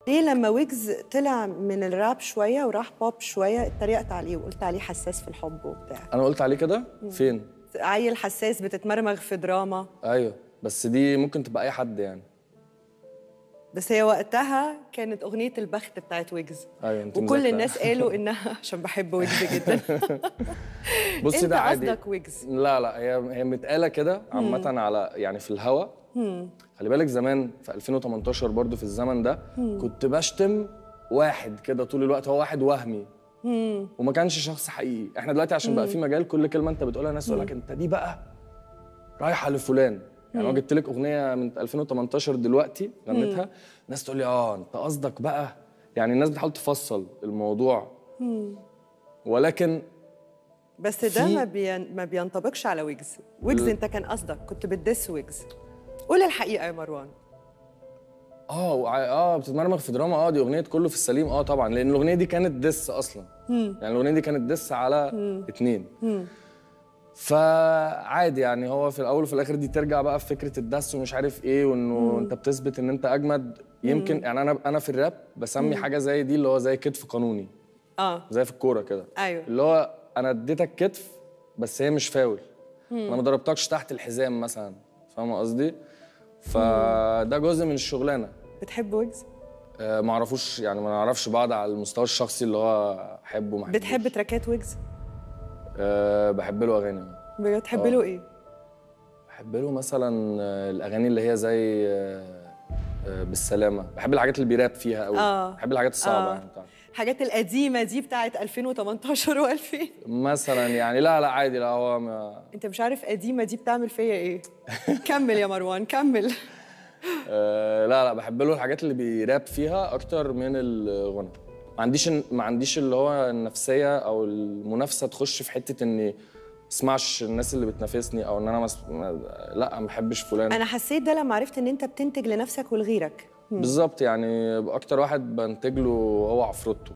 ليه لما ويجز طلع من الراب شويه وراح بوب شويه اتريقت عليه وقلت عليه حساس في الحب وبتاع انا قلت عليه كده فين عيل حساس بتتمرمغ في دراما ايوه بس دي ممكن تبقى اي حد يعني بس هي وقتها كانت اغنيه البخت بتاعت ويجز ايوه انت وكل مذاكرة. الناس قالوا انها عشان بحب ويجز جدا بصي انت ده عادي قصدك ويجز لا لا هي هي متقاله كده عامه على يعني في الهوا خلي بالك زمان في 2018 برضو في الزمن ده كنت بشتم واحد كده طول الوقت هو واحد وهمي وما كانش شخص حقيقي احنا دلوقتي عشان بقى في مجال كل كلمه انت بتقولها الناس تقول لك انت دي بقى رايحه لفلان يعني لو جبت لك اغنيه من 2018 دلوقتي غنيتها الناس تقول لي اه انت قصدك بقى يعني الناس بتحاول تفصل الموضوع ولكن بس ده في- ما بين... ما بينطبقش على ويجز ويجز لا. انت كان قصدك كنت بتدس ويجز قول الحقيقه يا مروان اه وع- اه بتتمرمغ في دراما اه دي اغنيه كله في السليم اه طبعا لان الاغنيه دي كانت دس اصلا يعني الاغنيه دي كانت دس على اتنين فعادي يعني هو في الاول وفي الاخر دي ترجع بقى في فكره الدس ومش عارف ايه وانه انت بتثبت ان انت اجمد يمكن يعني انا انا في الراب بسمي حاجه زي دي اللي هو زي كتف قانوني اه زي في الكوره كده ايوه اللي هو انا اديتك كتف بس هي مش فاول انا ما ضربتكش تحت الحزام مثلا فاهم قصدي فده جزء من الشغلانه بتحب ويجز آه، ما اعرفوش يعني ما نعرفش بعض على المستوى الشخصي اللي هو احبه ما بتحب أحبوش. تراكات ويجز أه بحب له اغاني بتحب آه. له ايه بحب له مثلا آه، الاغاني اللي هي زي آه، آه، بالسلامه بحب الحاجات اللي بيراب فيها قوي آه. بحب الحاجات الصعبه آه. يعني بتاعته. الحاجات القديمه دي بتاعت 2018 و2000 مثلا يعني لا لا عادي لا هو ما انت مش عارف قديمه دي بتعمل فيا ايه كمل يا مروان كمل آه لا لا بحب له الحاجات اللي بيراب فيها اكتر من الغنى ما عنديش ما عنديش اللي هو النفسيه او المنافسه تخش في حته اني اسمعش الناس اللي بتنافسني او ان انا مس... ما... لا ما بحبش فلان انا حسيت ده لما عرفت ان انت بتنتج لنفسك ولغيرك بالظبط يعني اكتر واحد بنتج له هو عفروتو